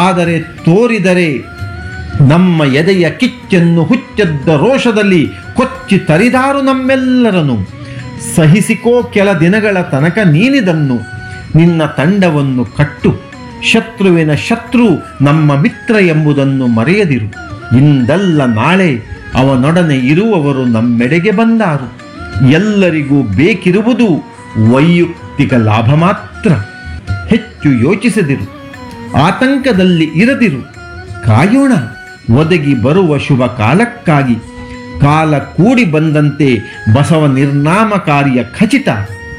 ಆದರೆ ತೋರಿದರೆ ನಮ್ಮ ಎದೆಯ ಕಿಚ್ಚನ್ನು ಹುಚ್ಚದ್ದ ರೋಷದಲ್ಲಿ ಕೊಚ್ಚಿ ತರಿದಾರು ನಮ್ಮೆಲ್ಲರನ್ನು ಸಹಿಸಿಕೋ ಕೆಲ ದಿನಗಳ ತನಕ ನೀನಿದನ್ನು ನಿನ್ನ ತಂಡವನ್ನು ಕಟ್ಟು ಶತ್ರುವಿನ ಶತ್ರು ನಮ್ಮ ಮಿತ್ರ ಎಂಬುದನ್ನು ಮರೆಯದಿರು ಇಂದಲ್ಲ ನಾಳೆ ಅವನೊಡನೆ ಇರುವವರು ನಮ್ಮೆಡೆಗೆ ಬಂದಾರು ಎಲ್ಲರಿಗೂ ಬೇಕಿರುವುದು ವೈಯಕ್ತಿಕ ಲಾಭ ಮಾತ್ರ ಹೆಚ್ಚು ಯೋಚಿಸದಿರು ಆತಂಕದಲ್ಲಿ ಇರದಿರು ಕಾಯೋಣ ಒದಗಿ ಬರುವ ಶುಭ ಕಾಲಕ್ಕಾಗಿ ಕಾಲ ಕೂಡಿ ಬಂದಂತೆ ಬಸವ ನಿರ್ನಾಮ ಕಾರ್ಯ ಖಚಿತ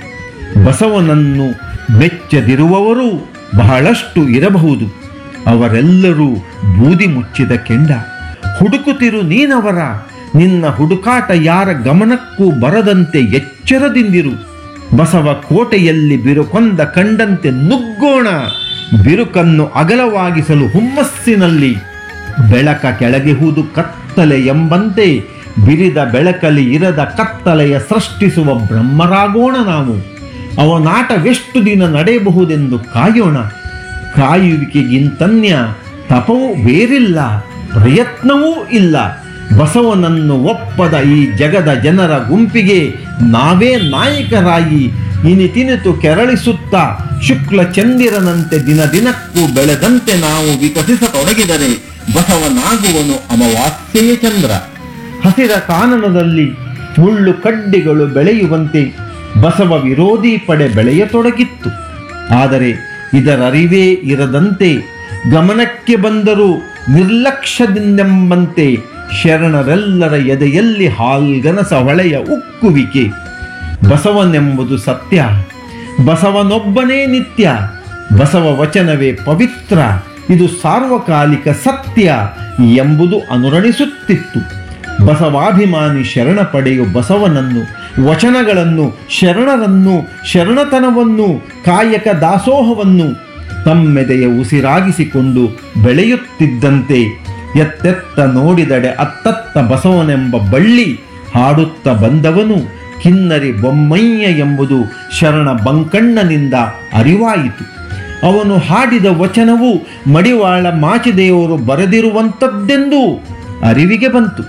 ಬಸವನನ್ನು ಮೆಚ್ಚದಿರುವವರು ಬಹಳಷ್ಟು ಇರಬಹುದು ಅವರೆಲ್ಲರೂ ಬೂದಿ ಮುಚ್ಚಿದ ಕೆಂಡ ಹುಡುಕುತ್ತಿರು ನೀನವರ ನಿನ್ನ ಹುಡುಕಾಟ ಯಾರ ಗಮನಕ್ಕೂ ಬರದಂತೆ ಎಚ್ಚರದಿಂದಿರು ಬಸವ ಕೋಟೆಯಲ್ಲಿ ಬಿರುಕೊಂದ ಕಂಡಂತೆ ನುಗ್ಗೋಣ ಬಿರುಕನ್ನು ಅಗಲವಾಗಿಸಲು ಹುಮ್ಮಸ್ಸಿನಲ್ಲಿ ಬೆಳಕ ಕೆಳಗೆಹುದು ಕತ್ತಲೆ ಎಂಬಂತೆ ಬಿರಿದ ಬೆಳಕಲಿ ಇರದ ಕತ್ತಲೆಯ ಸೃಷ್ಟಿಸುವ ಬ್ರಹ್ಮರಾಗೋಣ ನಾವು ಅವನಾಟವೆಷ್ಟು ದಿನ ನಡೆಯಬಹುದೆಂದು ಕಾಯೋಣ ಕಾಯುವಿಕೆಗಿಂತನ್ಯ ತಪವೂ ಬೇರಿಲ್ಲ ಪ್ರಯತ್ನವೂ ಇಲ್ಲ ಬಸವನನ್ನು ಒಪ್ಪದ ಈ ಜಗದ ಜನರ ಗುಂಪಿಗೆ ನಾವೇ ನಾಯಕರಾಗಿ ಇನಿತಿನಿತು ಕೆರಳಿಸುತ್ತಾ ಶುಕ್ಲ ಚಂದಿರನಂತೆ ದಿನ ದಿನಕ್ಕೂ ಬೆಳೆದಂತೆ ನಾವು ವಿಕಸಿಸತೊಡಗಿದರೆ ಬಸವನಾಗುವನು ಅಮಾವಾಸ್ಯೆಯ ಚಂದ್ರ ಹಸಿರ ಕಾನನದಲ್ಲಿ ಮುಳ್ಳು ಕಡ್ಡಿಗಳು ಬೆಳೆಯುವಂತೆ ಬಸವ ವಿರೋಧಿ ಪಡೆ ಬೆಳೆಯತೊಡಗಿತ್ತು ಆದರೆ ಇದರರಿವೇ ಇರದಂತೆ ಗಮನಕ್ಕೆ ಬಂದರೂ ನಿರ್ಲಕ್ಷ್ಯದಿಂದೆಂಬಂತೆ ಶರಣರೆಲ್ಲರ ಎದೆಯಲ್ಲಿ ಹಾಲ್ಗನಸ ಹೊಳೆಯ ಉಕ್ಕುವಿಕೆ ಬಸವನೆಂಬುದು ಸತ್ಯ ಬಸವನೊಬ್ಬನೇ ನಿತ್ಯ ಬಸವ ವಚನವೇ ಪವಿತ್ರ ಇದು ಸಾರ್ವಕಾಲಿಕ ಸತ್ಯ ಎಂಬುದು ಅನುರಣಿಸುತ್ತಿತ್ತು ಬಸವಾಭಿಮಾನಿ ಶರಣ ಪಡೆಯು ಬಸವನನ್ನು ವಚನಗಳನ್ನು ಶರಣರನ್ನು ಶರಣತನವನ್ನು ಕಾಯಕ ದಾಸೋಹವನ್ನು ತಮ್ಮೆದೆಯ ಉಸಿರಾಗಿಸಿಕೊಂಡು ಬೆಳೆಯುತ್ತಿದ್ದಂತೆ ಎತ್ತೆತ್ತ ನೋಡಿದಡೆ ಅತ್ತತ್ತ ಬಸವನೆಂಬ ಬಳ್ಳಿ ಹಾಡುತ್ತ ಬಂದವನು ಕಿನ್ನರಿ ಬೊಮ್ಮಯ್ಯ ಎಂಬುದು ಶರಣ ಬಂಕಣ್ಣನಿಂದ ಅರಿವಾಯಿತು ಅವನು ಹಾಡಿದ ವಚನವು ಮಡಿವಾಳ ಮಾಚಿದೆಯವರು ಬರೆದಿರುವಂಥದ್ದೆಂದು ಅರಿವಿಗೆ ಬಂತು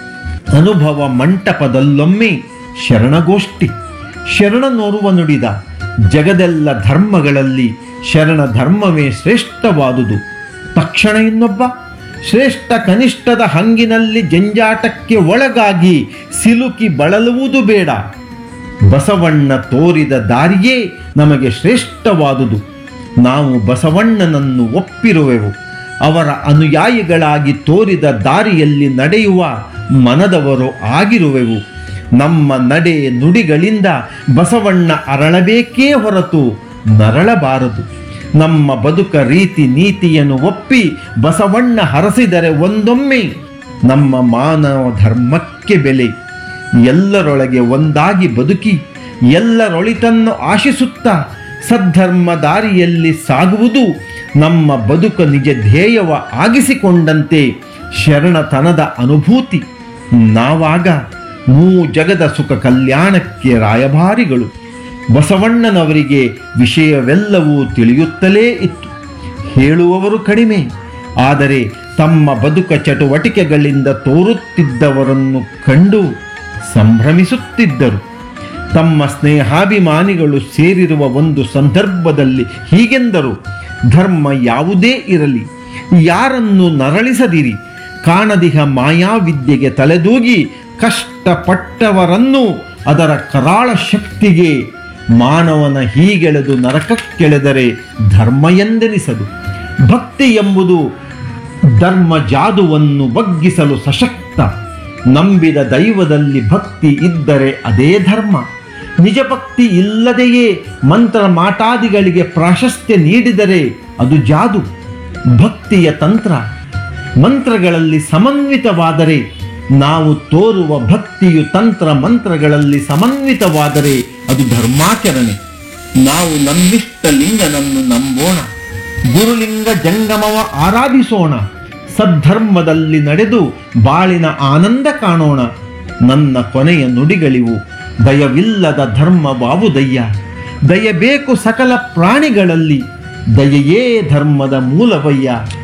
ಅನುಭವ ಮಂಟಪದಲ್ಲೊಮ್ಮೆ ಶರಣಗೋಷ್ಠಿ ಶರಣನೋರ್ವ ನುಡಿದ ಜಗದೆಲ್ಲ ಧರ್ಮಗಳಲ್ಲಿ ಶರಣ ಧರ್ಮವೇ ಶ್ರೇಷ್ಠವಾದುದು ತಕ್ಷಣ ಇನ್ನೊಬ್ಬ ಶ್ರೇಷ್ಠ ಕನಿಷ್ಠದ ಹಂಗಿನಲ್ಲಿ ಜಂಜಾಟಕ್ಕೆ ಒಳಗಾಗಿ ಸಿಲುಕಿ ಬಳಲುವುದು ಬೇಡ ಬಸವಣ್ಣ ತೋರಿದ ದಾರಿಯೇ ನಮಗೆ ಶ್ರೇಷ್ಠವಾದುದು ನಾವು ಬಸವಣ್ಣನನ್ನು ಒಪ್ಪಿರುವೆವು ಅವರ ಅನುಯಾಯಿಗಳಾಗಿ ತೋರಿದ ದಾರಿಯಲ್ಲಿ ನಡೆಯುವ ಮನದವರು ಆಗಿರುವೆವು ನಮ್ಮ ನಡೆ ನುಡಿಗಳಿಂದ ಬಸವಣ್ಣ ಅರಳಬೇಕೇ ಹೊರತು ನರಳಬಾರದು ನಮ್ಮ ಬದುಕ ರೀತಿ ನೀತಿಯನ್ನು ಒಪ್ಪಿ ಬಸವಣ್ಣ ಹರಸಿದರೆ ಒಂದೊಮ್ಮೆ ನಮ್ಮ ಮಾನವ ಧರ್ಮಕ್ಕೆ ಬೆಲೆ ಎಲ್ಲರೊಳಗೆ ಒಂದಾಗಿ ಬದುಕಿ ಎಲ್ಲರೊಳಿತನ್ನು ಆಶಿಸುತ್ತಾ ಸದ್ಧರ್ಮ ದಾರಿಯಲ್ಲಿ ಸಾಗುವುದು ನಮ್ಮ ಬದುಕ ನಿಜ ಧ್ಯೇಯವ ಆಗಿಸಿಕೊಂಡಂತೆ ಶರಣತನದ ಅನುಭೂತಿ ನಾವಾಗ ಮೂ ಜಗದ ಸುಖ ಕಲ್ಯಾಣಕ್ಕೆ ರಾಯಭಾರಿಗಳು ಬಸವಣ್ಣನವರಿಗೆ ವಿಷಯವೆಲ್ಲವೂ ತಿಳಿಯುತ್ತಲೇ ಇತ್ತು ಹೇಳುವವರು ಕಡಿಮೆ ಆದರೆ ತಮ್ಮ ಬದುಕ ಚಟುವಟಿಕೆಗಳಿಂದ ತೋರುತ್ತಿದ್ದವರನ್ನು ಕಂಡು ಸಂಭ್ರಮಿಸುತ್ತಿದ್ದರು ತಮ್ಮ ಸ್ನೇಹಾಭಿಮಾನಿಗಳು ಸೇರಿರುವ ಒಂದು ಸಂದರ್ಭದಲ್ಲಿ ಹೀಗೆಂದರು ಧರ್ಮ ಯಾವುದೇ ಇರಲಿ ಯಾರನ್ನು ನರಳಿಸದಿರಿ ಕಾಣದಿಹ ಮಾಯಾವಿದ್ಯೆಗೆ ತಲೆದೂಗಿ ಕಷ್ಟಪಟ್ಟವರನ್ನು ಅದರ ಕರಾಳ ಶಕ್ತಿಗೆ ಮಾನವನ ಹೀಗೆಳೆದು ನರಕಕ್ಕೆಳೆದರೆ ಧರ್ಮ ಎಂದೆನಿಸದು ಭಕ್ತಿ ಎಂಬುದು ಧರ್ಮ ಜಾದುವನ್ನು ಬಗ್ಗಿಸಲು ಸಶಕ್ತ ನಂಬಿದ ದೈವದಲ್ಲಿ ಭಕ್ತಿ ಇದ್ದರೆ ಅದೇ ಧರ್ಮ ನಿಜ ಭಕ್ತಿ ಇಲ್ಲದೆಯೇ ಮಂತ್ರ ಮಾಟಾದಿಗಳಿಗೆ ಪ್ರಾಶಸ್ತ್ಯ ನೀಡಿದರೆ ಅದು ಜಾದು ಭಕ್ತಿಯ ತಂತ್ರ ಮಂತ್ರಗಳಲ್ಲಿ ಸಮನ್ವಿತವಾದರೆ ನಾವು ತೋರುವ ಭಕ್ತಿಯು ತಂತ್ರ ಮಂತ್ರಗಳಲ್ಲಿ ಸಮನ್ವಿತವಾದರೆ ಅದು ಧರ್ಮಾಚರಣೆ ನಾವು ನಮ್ಮಿಷ್ಟ ಲಿಂಗನನ್ನು ನಂಬೋಣ ಗುರುಲಿಂಗ ಜಂಗಮವ ಆರಾಧಿಸೋಣ ಸದ್ಧರ್ಮದಲ್ಲಿ ನಡೆದು ಬಾಳಿನ ಆನಂದ ಕಾಣೋಣ ನನ್ನ ಕೊನೆಯ ನುಡಿಗಳಿವು ದಯವಿಲ್ಲದ ಧರ್ಮವಾವುದಯ್ಯ ದಯ ಬೇಕು ಸಕಲ ಪ್ರಾಣಿಗಳಲ್ಲಿ ದಯೆಯೇ ಧರ್ಮದ ಮೂಲವಯ್ಯ